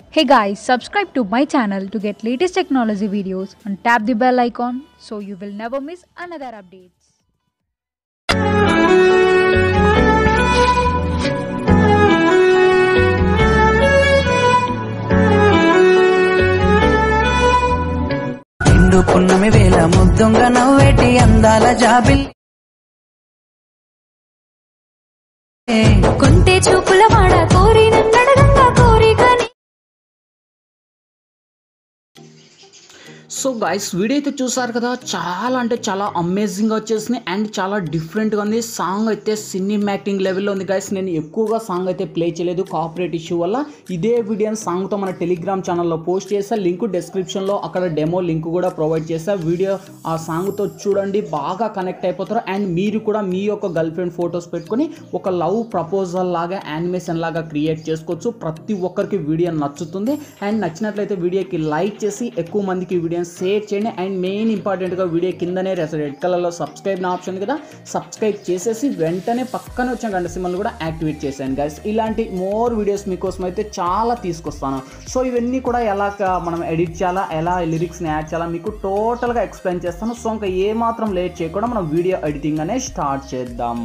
Hey guys, subscribe to my channel to get latest technology videos and tap the bell icon so you will never miss another updates. నిండు పున్నమి వేల ముద్దుంగ నవ్వేటి అందాల Jabil కొంటే చూపుల వాడ కోరి నన్నడగంగా కోరికని సో గైస్ వీడియో అయితే చూసారు కదా చాలా అంటే చాలా అమేజింగ్గా వచ్చేసింది అండ్ చాలా డిఫరెంట్గా ఉంది సాంగ్ అయితే సినిమాటింగ్ లెవెల్లో ఉంది గైస్ నేను ఎక్కువగా సాంగ్ అయితే ప్లే చేయలేదు కాపరేట్ ఇష్యూ వల్ల ఇదే వీడియోని సాంగ్తో మన టెలిగ్రామ్ ఛానల్లో పోస్ట్ చేసా లింక్ డిస్క్రిప్షన్లో అక్కడ డెమో లింక్ కూడా ప్రొవైడ్ చేసా వీడియో ఆ సాంగ్తో చూడండి బాగా కనెక్ట్ అయిపోతారు అండ్ మీరు కూడా మీ యొక్క గర్ల్ ఫ్రెండ్ ఫొటోస్ పెట్టుకొని ఒక లవ్ ప్రపోజల్ లాగా యానిమేషన్ లాగా క్రియేట్ చేసుకోవచ్చు ప్రతి ఒక్కరికి వీడియో నచ్చుతుంది అండ్ నచ్చినట్లయితే వీడియోకి లైక్ చేసి ఎక్కువ మందికి వీడియోని షేర్ చేయండి అండ్ మెయిన్ ఇంపార్టెంట్గా వీడియో కిందనే రెడ్ కలర్లో సబ్స్క్రైబ్ నా ఆప్షన్ ఉంది కదా సబ్స్క్రైబ్ చేసేసి వెంటనే పక్కన వచ్చిన గంట సింబల్ కూడా యాక్టివేట్ చేశాను గైస్ ఇలాంటి మోర్ వీడియోస్ మీకోసం అయితే చాలా తీసుకొస్తాను సో ఇవన్నీ కూడా ఎలా క- మనం ఎడిట్ చేయాలా ఎలా లిరిక్స్ని యాడ్ చేయాలా మీకు టోటల్గా ఎక్స్ప్లెయిన్ చేస్తాను సో ఇంకా ఏమాత్రం లేట్ చేయకుండా మనం వీడియో ఎడిటింగ్ అనే స్టార్ట్ చేద్దాం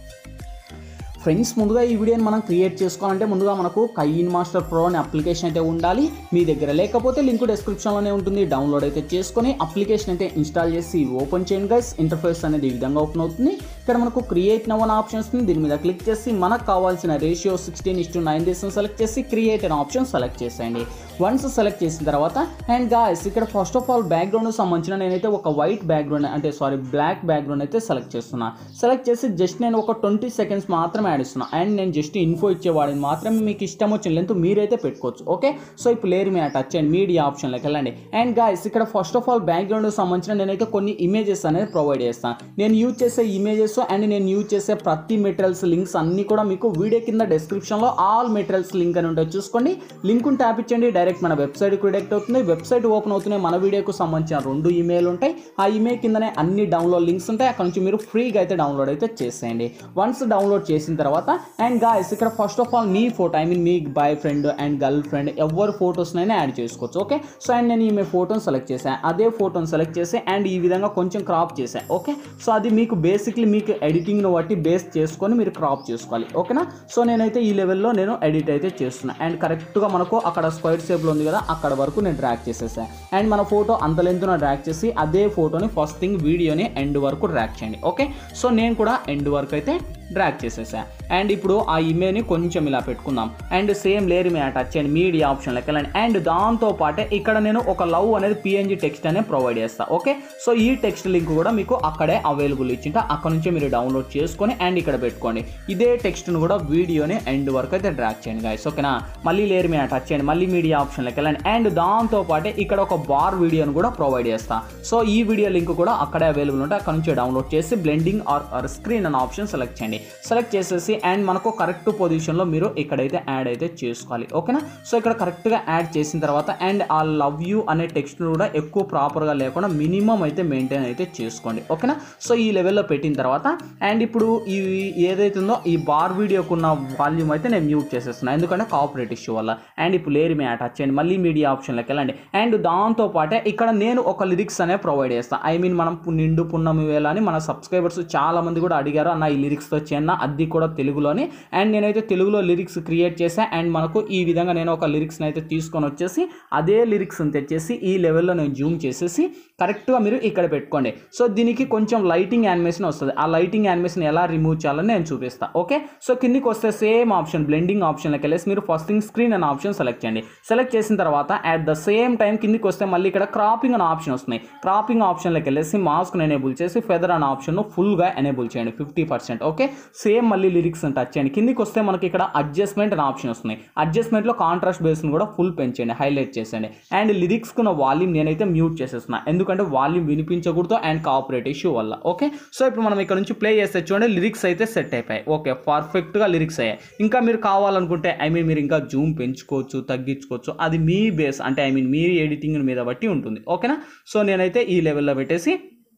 ఫ్రెండ్స్ ముందుగా ఈ వీడియోని మనం క్రియేట్ చేసుకోవాలంటే ముందుగా మనకు కైన్ మాస్టర్ ప్రో అనే అప్లికేషన్ అయితే ఉండాలి మీ దగ్గర లేకపోతే లింక్ డిస్క్రిప్షన్లోనే ఉంటుంది డౌన్లోడ్ అయితే చేసుకొని అప్లికేషన్ అయితే ఇన్స్టాల్ చేసి ఓపెన్ చేయండి గైస్ ఇంటర్ఫేస్ అనేది ఈ విధంగా ఓపెన్ అవుతుంది ఇక్కడ మనకు క్రియేట్ నవ్ అనే ఆప్షన్ వస్తుంది దీని మీద క్లిక్ చేసి మనకు కావాల్సిన ratio sixteen is to nine డేస్ని సెలెక్ట్ చేసి క్రియేట్ అనే ఆప్షన్ సెలెక్ట్ చేసేయండి వన్స్ సెలెక్ట్ చేసిన తర్వాత అండ్ గాయస్ ఇక్కడ ఫస్ట్ ఆఫ్ ఆల్ బ్యాక్గ్రౌండ్ సంబంధించిన నేనైతే ఒక వైట్ బ్యాక్గ్రౌండ్ అంటే సారీ బ్లాక్ బ్యాక్గ్రౌండ్ అయితే సెలెక్ట్ చేస్తున్నా సెలెక్ట్ చేసి జస్ట్ నేను ఒక ట్వంటీ సెకండ్స్ మాత్రమే యాడ్ ఇస్తున్నా అండ్ నేను జస్ట్ ఇన్ఫో ఇచ్చేవాడిని మాత్రమే మీకు ఇష్టం వచ్చిన లెంత్ మీరైతే పెట్టుకోవచ్చు ఓకే సో ఇప్పుడు లేరు మీద టచ్ చేయండి మీడియా ఆప్షన్లోకి వెళ్ళండి అండ్ గాయస్ ఇక్కడ ఫస్ట్ ఆఫ్ ఆల్ బ్యాక్గ్రౌండ్ సంబంధించిన నేనైతే కొన్ని ఇమేజెస్ అనేది ప్రొవైడ్ చేస్తాను నేను యూజ్ చేసే ఇమేజెస్ అండ్ నేను యూజ్ చేసే ప్రతి మెటీరియల్స్ లింక్స్ అన్ని కూడా మీకు వీడియో కింద డిస్క్రిప్షన్లో ఆల్ మెటీరియల్స్ లింక్ అని ఉంటుంది చూసుకోండి లింక్ ట్యాప్ ఇచ్చండి డైరెక్ట్ మన వెబ్సైట్కి రిడెక్ట్ అవుతుంది వెబ్సైట్ ఓపెన్ అవుతుంది మన వీడియోకు సంబంధించిన రెండు ఇమెయిల్ ఉంటాయి ఆ ఇమెయిల్ కిందనే అన్ని డౌన్లోడ్ లింక్స్ ఉంటాయి అక్కడ నుంచి మీరు ఫ్రీగా అయితే డౌన్లోడ్ అయితే చేసేయండి వన్స్ డౌన్లోడ్ చేసిన తర్వాత అండ్ గాయస్ ఇక్కడ ఫస్ట్ ఆఫ్ ఆల్ మీ ఫోటో ఐ మీన్ మీ boyfriend and girlfriend ఎవరి ఫొటోస్నైనా యాడ్ చేసుకోవచ్చు ఓకే సో అండ్ నేను ఈమె ఫోటోని సెలెక్ట్ చేశాను అదే ఫోటోని సెలెక్ట్ చేసి అండ్ ఈ విధంగా కొంచెం క్రాప్ చేశాను ఓకే సో అది మీకు బేసిక్లీ మీకు ఎడిటింగ్ను బట్టి బేస్ చేసుకొని మీరు క్రాప్ చేసుకోవాలి ఓకేనా సో నేనైతే ఈ లెవెల్లో నేను ఎడిట్ అయితే చేస్తున్నా అండ్ కరెక్ట్గా మనకు అక్కడ స్క్వైర్ షేప్లో ఉంది కదా అక్కడ వరకు నేను డ్రాక్ చేసేసాను అండ్ మన ఫోటో అంత లెంత్న డ్రాక్ చేసి అదే ఫోటోని ఫస్ట్ థింగ్ వీడియోని ఎండ్ వరకు డ్రాక్ చేయండి ఓకే సో నేను కూడా ఎండ్ వరకు అయితే డ్రాక్ చేసేసా అండ్ ఇప్పుడు ఆ ఇమేజ్ని కొంచెం ఇలా పెట్టుకుందాం అండ్ సేమ్ లేయర్ మీద టచ్ చేయండి మీడియా ఆప్షన్లోకి వెళ్ళండి అండ్ దాంతో పాటే ఇక్కడ నేను ఒక లవ్ అనేది పిఎన్జి టెక్స్ట్ అనేది ప్రొవైడ్ చేస్తా ఓకే సో ఈ టెక్స్ట్ లింక్ కూడా మీకు అక్కడే అవైలబుల్ ఇచ్చింటే అక్కడ నుంచి మీరు డౌన్లోడ్ చేసుకొని అండ్ ఇక్కడ పెట్టుకోండి ఇదే టెక్స్ట్ను కూడా వీడియోని ఎండ్ వరకు అయితే డ్రాక్ చేయండి గాయస్ ఓకేనా మళ్ళీ లేయర్ మీద టచ్ చేయండి మళ్ళీ మీడియా ఆప్షన్లోకి వెళ్ళండి అండ్ దాంతో పాటే ఇక్కడ ఒక బార్ వీడియోని కూడా ప్రొవైడ్ చేస్తా సో ఈ వీడియో లింక్ కూడా అక్కడే అవైలబుల్ ఉంటే అక్కడ నుంచి డౌన్లోడ్ చేసి బ్లెండింగ్ ఆర్ స్క్రీన్ అనే ఆప్షన్ సెలెక్ట్ చేయండి సెలెక్ట్ చేసేసి అండ్ మనకు కరెక్ట్ పొజిషన్లో మీరు ఇక్కడైతే యాడ్ అయితే చేసుకోవాలి ఓకేనా సో ఇక్కడ కరెక్ట్గా యాడ్ చేసిన తర్వాత అండ్ ఆ లవ్ యూ అనే టెక్స్ట్ కూడా ఎక్కువ ప్రాపర్గా లేకుండా మినిమం అయితే మెయింటైన్ అయితే చేసుకోండి ఓకేనా సో ఈ లెవెల్లో పెట్టిన తర్వాత అండ్ ఇప్పుడు ఈ ఏదైతే ఉందో ఈ బార్ వీడియోకు ఉన్న వాల్యూమ్ అయితే నేను మ్యూట్ చేసేస్తున్నాను ఎందుకంటే కాపరేట్ ఇష్యూ వల్ల అండ్ ఇప్పుడు లేరు మీ టచ్ చేయండి మళ్ళీ మీడియా ఆప్షన్లోకి వెళ్ళండి అండ్ దాంతో పాటే ఇక్కడ నేను ఒక లిరిక్స్ అనే ప్రొవైడ్ చేస్తాను ఐ మీన్ మనం పు- నిండు పున్నమి వేళ అని మన సబ్స్క్రైబర్స్ చాలా మంది కూడా అడిగారు అన్న ఈ లిరిక్స్తో చేయన్న అది కూడా తెలుగులోని అండ్ నేనైతే తెలుగులో లిరిక్స్ క్రియేట్ చేశా అండ్ మనకు ఈ విధంగా నేను ఒక లిరిక్స్ని అయితే తీసుకొని వచ్చేసి అదే లిరిక్స్ని తెచ్చేసి ఈ లెవెల్లో నేను జూమ్ చేసేసి కరెక్ట్గా మీరు ఇక్కడ పెట్టుకోండి సో దీనికి కొంచెం లైటింగ్ యానిమేషన్ వస్తుంది ఆ లైటింగ్ యానిమేషన్ ఎలా రిమూవ్ చేయాలని నేను చూపిస్తాను ఓకే సో కిందికి వస్తే సేమ్ ఆప్షన్ బ్లెండింగ్ ఆప్షన్లోకి వెళ్ళేసి మీరు ఫస్ట్ థింగ్ స్క్రీన్ అనే ఆప్షన్ సెలెక్ట్ చేయండి సెలెక్ట్ చేసిన తర్వాత అట్ ద సేమ్ టైం కిందికి వస్తే మళ్ళీ ఇక్కడ క్రాపింగ్ అనే ఆప్షన్ వస్తుంది క్రాపింగ్ ఆప్షన్లోకి వెళ్ళేసి మాస్క్ని ఎనేబుల్ చేసి ఫెదర్ అనే ఆప్షన్ ఫుల్గా ఎనేబుల్ చేయండి ఫిఫ్టీ పర్సెంట్ ఓకే సేమ్ మళ్ళీ లిరిక్స్ టచ్ చేయండి కిందికి వస్తే మనకి ఇక్కడ అడ్జస్ట్మెంట్ అనే ఆప్షన్ వస్తుంది అడ్జస్ట్మెంట్లో కాంట్రాస్ట్ బేస్ని కూడా ఫుల్ పెంచండి హైలైట్ చేసేయండి అండ్ లిరిక్స్ కున్న వాల్యూమ్ నేనైతే మ్యూట్ చేసేస్తున్నా ఎందుకంటే వాల్యూమ్ వినిపించకూడదు అండ్ కాపరేట్ ఇష్యూ వల్ల ఓకే సో ఇప్పుడు మనం ఇక్కడ నుంచి ప్లే చేస్తే చూడండి లిరిక్స్ అయితే సెట్ అయిపోయాయి ఓకే పర్ఫెక్ట్గా లిరిక్స్ అయ్యాయి ఇంకా మీరు కావాలనుకుంటే ఐ మీన్ మీరు ఇంకా జూమ్ పెంచుకోవచ్చు తగ్గించుకోవచ్చు అది మీ బేస్ అంటే ఐ మీన్ మీ ఎడిటింగ్ మీద బట్టి ఉంటుంది ఓకేనా సో నేనైతే ఈ లెవెల్లో పెట్టేసి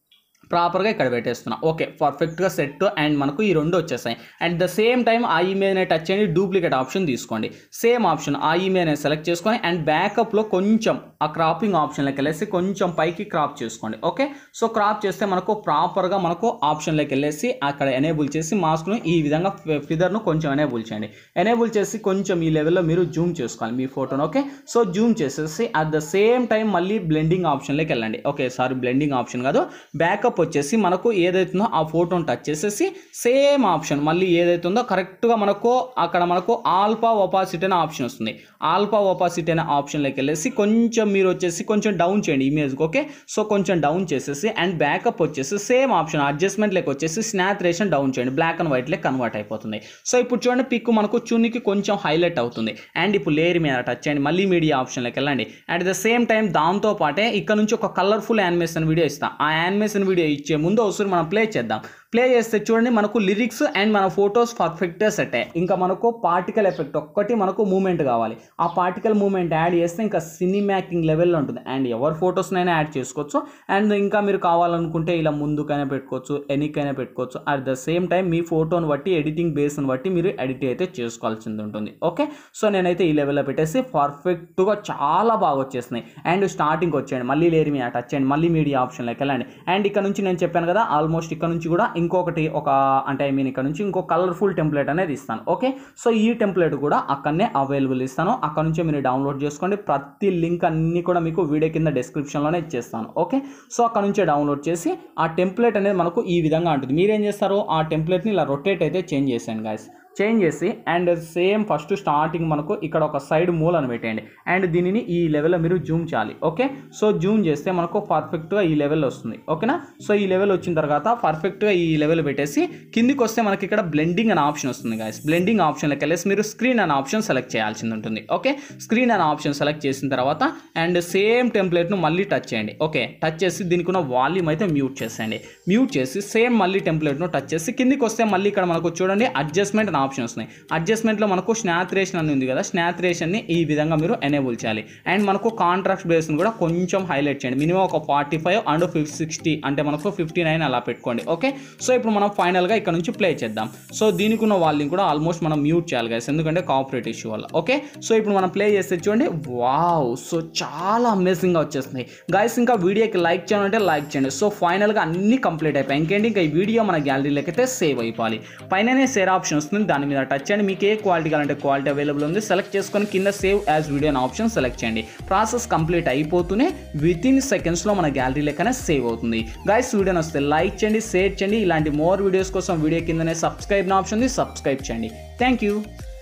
ప్రాపర్గా ఇక్కడ పెట్టేస్తున్నా ఓకే పర్ఫెక్ట్గా సెట్ అండ్ మనకు ఈ రెండు వచ్చేసాయి అట్ ద సేమ్ టైం ఆ ఇమేజ్ టచ్ చేయండి డూప్లికేట్ ఆప్షన్ తీసుకోండి సేమ్ ఆప్షన్ ఆ ఇమేజ్ సెలెక్ట్ చేసుకొని అండ్ బ్యాకప్లో కొంచెం ఆ క్రాపింగ్ ఆప్షన్లోకి వెళ్ళేసి కొంచెం పైకి క్రాప్ చేసుకోండి ఓకే సో క్రాప్ చేస్తే మనకు ప్రాపర్గా మనకు ఆప్షన్లోకి వెళ్ళేసి అక్కడ ఎనేబుల్ చేసి మాస్క్ను ఈ విధంగా ఫిదర్ను కొంచెం ఎనేబుల్ చేయండి ఎనేబుల్ చేసి కొంచెం ఈ లెవెల్లో మీరు జూమ్ చేసుకోవాలి మీ ఫోటోను ఓకే సో జూమ్ చేసేసి అట్ ద సేమ్ టైం మళ్ళీ బ్లెండింగ్ ఆప్షన్లోకి వెళ్ళండి ఓకే సారీ బ్లెండింగ్ ఆప్షన్ కాదు బ్యాకప్ వచ్చేసి మనకు ఏదైతుందో ఆ ఫోటోని టచ్ చేసేసి సేమ్ ఆప్షన్ మళ్ళీ ఏదైతుందో కరెక్ట్గా మనకు అక్కడ మనకు ఆల్ఫా ఒపాసిటీ అనే ఆప్షన్ వస్తుంది ఆల్ఫా ఒపాసిటీ అనే ఆప్షన్లోకి వెళ్ళేసి కొంచెం మీరు వచ్చేసి కొంచెం డౌన్ చేయండి ఇమేజ్కి ఓకే సో కొంచెం డౌన్ చేసేసి అండ్ బ్యాకప్ వచ్చేసి సేమ్ ఆప్షన్ అడ్జస్ట్మెంట్ లెక్క వచ్చేసి స్నాథరేషన్ డౌన్ చేయండి బ్లాక్ అండ్ వైట్ లెక్క కన్వర్ట్ అయిపోతుంది సో ఇప్పుడు చూడండి పిక్ మనకు చున్నికి కొంచెం హైలైట్ అవుతుంది అండ్ ఇప్పుడు లేయర్ మీద టచ్ చేయండి మళ్ళీ మీడియా ఆప్షన్లోకి వెళ్ళండి అట్ ద సేమ్ టైం దాంతో పాటే ఇక్కడ నుంచి ఒక కలర్ఫుల్ యానిమేషన్ వీడియో ఇస్తాం ఆ యానిమేషన్ వీడియో ఇచ్చే ముందు ఒకసారి మనం ప్లే చేద్దాం ప్లే చేస్తే చూడండి మనకు లిరిక్స్ అండ్ మన ఫొటోస్ పర్ఫెక్ట్గా సెట్ అయ్యాయి ఇంకా మనకు పార్టికల్ ఎఫెక్ట్ ఒక్కటి మనకు మూమెంట్ కావాలి ఆ పార్టికల్ మూమెంట్ యాడ్ చేస్తే ఇంకా సినిమాకింగ్ లెవెల్లో ఉంటుంది అండ్ ఎవరి ఫొటోస్నైనా యాడ్ చేసుకోవచ్చు అండ్ ఇంకా మీరు కావాలనుకుంటే ఇలా ముందుకైనా పెట్టుకోవచ్చు ఎనికైనా పెట్టుకోవచ్చు అట్ ద సేమ్ టైం మీ ఫోటోని బట్టి ఎడిటింగ్ బేస్ని బట్టి మీరు ఎడిట్ అయితే చేసుకోవాల్సింది ఉంటుంది ఓకే సో నేనైతే ఈ లెవెల్లో పెట్టేసి పర్ఫెక్ట్గా చాలా బాగా వచ్చేసినాయి అండ్ స్టార్టింగ్ వచ్చేయండి మళ్ళీ లేరు మీద టచ్ చేయండి మళ్ళీ మీడియా ఆప్షన్లోకి వెళ్ళండి అండ్ ఇక్కడ నుంచి నేను చెప్పాను కదా ఆల్మోస్ట్ ఇక్కడ నుంచి కూడా ఇంకొకటి ఒక అంటే ఐ మీన్ ఇక్కడ నుంచి ఇంకో కలర్ఫుల్ టెంప్లెట్ అనేది ఇస్తాను ఓకే సో ఈ టెంప్లెట్ కూడా అక్కడనే అవైలబుల్ ఇస్తాను అక్కడ నుంచి మీరు డౌన్లోడ్ చేసుకోండి ప్రతి లింక్ అన్ని కూడా మీకు వీడియో కింద డిస్క్రిప్షన్లోనే ఇచ్చేస్తాను ఓకే సో అక్కడ నుంచే డౌన్లోడ్ చేసి ఆ టెంప్లెట్ అనేది మనకు ఈ విధంగా ఉంటుంది మీరేం చేస్తారు ఆ టెంప్లెట్ని ఇలా రొటేట్ అయితే చేంజ్ చేశాను గాయస్ చేంజ్ చేసి అండ్ సేమ్ ఫస్ట్ స్టార్టింగ్ మనకు ఇక్కడ ఒక సైడ్ మూలను పెట్టేయండి అండ్ దీనిని ఈ లెవెల్లో మీరు జూమ్ చేయాలి ఓకే సో జూమ్ చేస్తే మనకు పర్ఫెక్ట్గా ఈ లెవెల్ వస్తుంది ఓకేనా సో ఈ లెవెల్ వచ్చిన తర్వాత పర్ఫెక్ట్గా ఈ లెవెల్ పెట్టేసి కిందికి వస్తే మనకి ఇక్కడ బ్లెండింగ్ అనే ఆప్షన్ వస్తుంది గాయస్ బ్లెండింగ్ ఆప్షన్లోకి వెళ్ళేసి మీరు స్క్రీన్ అనే ఆప్షన్ సెలెక్ట్ చేయాల్సింది ఉంటుంది ఓకే స్క్రీన్ అనే ఆప్షన్ సెలెక్ట్ చేసిన తర్వాత అండ్ సేమ్ టెంప్లెట్ను మళ్ళీ టచ్ చేయండి ఓకే టచ్ చేసి దీనికి ఉన్న వాల్యూమ్ అయితే మ్యూట్ చేసేయండి మ్యూట్ చేసి సేమ్ మళ్ళీ టెంప్లెట్ను టచ్ చేసి కిందికి వస్తే మళ్ళీ ఇక్కడ మనకు చూడండి అడ్జస్ట్మెంట్ అనే ఆప్షన్ వస్తున్నాయి అడ్జస్ట్మెంట్లో మనకు స్నాథరేషన్ అని ఉంది కదా స్నాథరేషన్ని ఈ విధంగా మీరు ఎనేబుల్ చేయాలి అండ్ మనకు కాంట్రాక్ట్ బేస్ని కూడా కొంచెం హైలైట్ చేయండి మినిమం ఒక forty five and fif sixty అంటే మనకు ఫిఫ్టీ నైన్ అలా పెట్టుకోండి ఓకే సో ఇప్పుడు మనం ఫైనల్గా ఇక్కడ నుంచి ప్లే చేద్దాం సో దీనికి ఉన్న వాళ్ళని కూడా ఆల్మోస్ట్ మనం మ్యూట్ చేయాలి గైస్ ఎందుకంటే కాపరేట్ ఇష్యూ వల్ల ఓకే సో ఇప్పుడు మనం ప్లే చేస్తే చూడండి వావ్ సో చాలా అమేజింగ్గా వచ్చేస్తుంది గైస్ ఇంకా వీడియోకి లైక్ చేయాలంటే లైక్ చేయండి సో ఫైనల్గా అన్ని కంప్లీట్ అయిపోయాయి ఇంకేంటి ఇంకా ఈ వీడియో మన గ్యాలరీలోకి అయితే సేవ్ అయిపోవాలి పైననే షేర్ ఆప్షన్ వస్తుంది దాని మీద టచ్ చేయండి మీకు ఏ క్వాలిటీ కావాలంటే క్వాలిటీ అవైలబుల్ ఉంది సెలెక్ట్ చేసుకొని కింద సేవ్ యాజ్ వీడియో అనే ఆప్షన్ సెలెక్ట్ చేయండి ప్రాసెస్ కంప్లీట్ అయిపోతూనే విత్ ఇన్ సెకండ్స్లో మన గ్యాలరీ లెక్కనే సేవ్ అవుతుంది గైస్ వీడియోని వస్తే లైక్ చేయండి షేర్ చేయండి ఇలాంటి మోర్ వీడియోస్ కోసం వీడియో కిందనే సబ్స్క్రైబ్ ఆప్షన్ ఉంది సబ్స్క్రైబ్ చేయండి థ్యాంక్ యూ